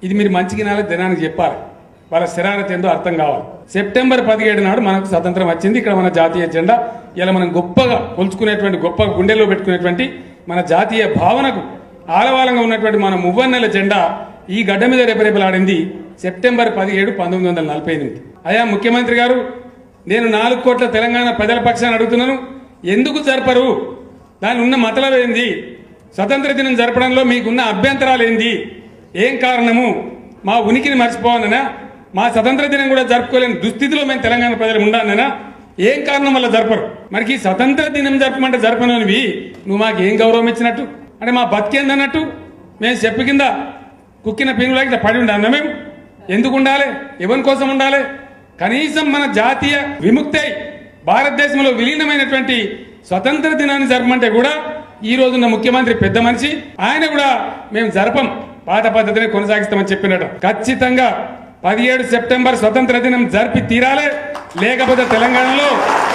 ఇది మీరు మంచికి నాలుగు జనానికి చెప్పాలి వాళ్ళ శరారత ఏందో అర్థం కావాలి సెప్టెంబర్ పదిహేడు నాడు మనకు స్వతంత్రం వచ్చింది ఇక్కడ మన జాతీయ జెండా ఇలా మనం గొప్పగా కొలుచుకునేటువంటి గొప్ప గుండెల్లో పెట్టుకునేటువంటి మన జాతీయ భావనకు ఆలవాలంగా ఉన్నటువంటి మన మువ్వన్నెల జెండా ఈ గడ్డ మీద రెపరెపలాడింది సెప్టెంబర్ పదిహేడు పంతొమ్మిది వందల నలభై ఎనిమిది అయా ముఖ్యమంత్రి గారు నేను నాలుగు కోట్ల తెలంగాణ ప్రజల పక్షాన్ని అడుగుతున్నాను ఎందుకు జరపరు దాని ఉన్న మతలం ఏంది స్వతంత్ర దినం జరపడంలో మీకున్న అభ్యంతరాలు ఏంది ఏం కారణము మా ఉనికిని మర్చిపోవాలనా మా స్వతంత్ర దినం కూడా జరుపుకోలేని దుస్థితిలో మేము తెలంగాణ ప్రజలు ఉండాలనా ఏం కారణం వల్ల జరపరు మనకి ఈ స్వతంత్ర దినం జరపమంటే జరపననివి నువ్వు మాకు ఏం గౌరవం ఇచ్చినట్టు అంటే మా బతికేందన్నట్టు మేము చెప్పు కింద కుక్కిన పీనులాగా ఇట్లా పడి ఉండాలన్నా మేము ఎందుకు ఉండాలి ఎవరి కోసం ఉండాలి కనీసం మన జాతీయ విముక్తి భారతదేశంలో విలీనమైనటువంటి స్వతంత్ర దినాన్ని జరపమంటే కూడా ఈ రోజున్న ముఖ్యమంత్రి పెద్ద మనిషి ఆయన కూడా మేము జరపం పాత పద్ధతిని కొనసాగిస్తామని చెప్పినట్టు ఖచ్చితంగా పదిహేడు సెప్టెంబర్ స్వతంత్ర దినం జరిపి తీరాలి లేకపోతే తెలంగాణలో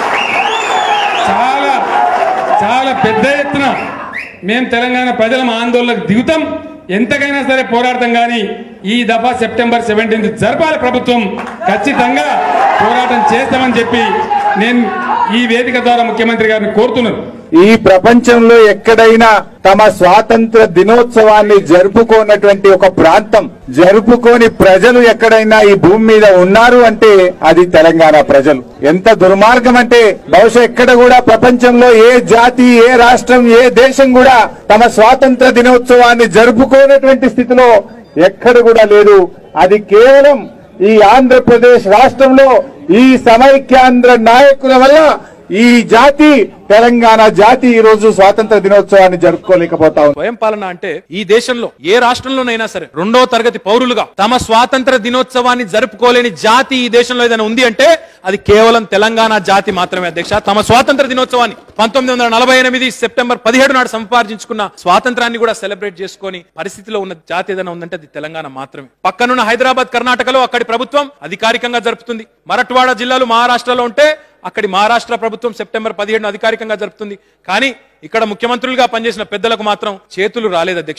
చాలా చాలా పెద్ద ఎత్తున మేము తెలంగాణ ప్రజల ఆందోళనకు దిగుతాం ఎంతకైనా సరే పోరాడతాం కానీ ఈ దఫా సెప్టెంబర్ సెవెంటీన్త్ జరపాలి ప్రభుత్వం ఖచ్చితంగా పోరాటం చేస్తామని చెప్పి నేను ఈ వేదిక ద్వారా ముఖ్యమంత్రి గారిని కోరుతున్నాను ఈ ప్రపంచంలో ఎక్కడైనా తమ స్వాతంత్ర దినోత్సవాన్ని జరుపుకోనటువంటి ఒక ప్రాంతం జరుపుకోని ప్రజలు ఎక్కడైనా ఈ భూమి మీద ఉన్నారు అంటే అది తెలంగాణ ప్రజలు ఎంత దుర్మార్గం అంటే బహుశా ఎక్కడ కూడా ప్రపంచంలో ఏ జాతి ఏ రాష్ట్రం ఏ దేశం కూడా తమ స్వాతంత్ర దినోత్సవాన్ని జరుపుకోనటువంటి స్థితిలో ఎక్కడ కూడా లేదు అది కేవలం ఈ ఆంధ్రప్రదేశ్ రాష్ట్రంలో ఈ సమైక్యాంధ్ర నాయకుల వల్ల ఈ జాతి తెలంగాణ జాతి ఈ రోజు స్వాతంత్ర దినోత్సవాన్ని జరుపుకోలేకపోతా ఉంది స్వయం పాలన అంటే ఈ దేశంలో ఏ రాష్ట్రంలోనైనా సరే రెండో తరగతి పౌరులుగా తమ స్వాతంత్ర దినోత్సవాన్ని జరుపుకోలేని జాతి ఈ దేశంలో ఏదైనా ఉంది అంటే అది కేవలం తెలంగాణ జాతి మాత్రమే అధ్యక్ష తమ స్వాతంత్ర దినోత్సవాన్ని పంతొమ్మిది వందల నలభై ఎనిమిది సెప్టెంబర్ పదిహేడు నాడు సంపాదించుకున్న స్వాతంత్రాన్ని కూడా సెలబ్రేట్ చేసుకొని పరిస్థితిలో ఉన్న జాతి ఏదైనా ఉందంటే అది తెలంగాణ మాత్రమే పక్కనున్న హైదరాబాద్ కర్ణాటకలో అక్కడి ప్రభుత్వం అధికారికంగా జరుపుతుంది మరట్వాడ జిల్లాలు మహారాష్ట్రలో ఉంటే అక్కడి మహారాష్ట్ర ప్రభుత్వం సెప్టెంబర్ పదిహేడును అధికారికంగా జరుపుతుంది కానీ ఇక్కడ ముఖ్యమంత్రులుగా పనిచేసిన పెద్దలకు మాత్రం చేతులు రాలేదు అధ్యక్ష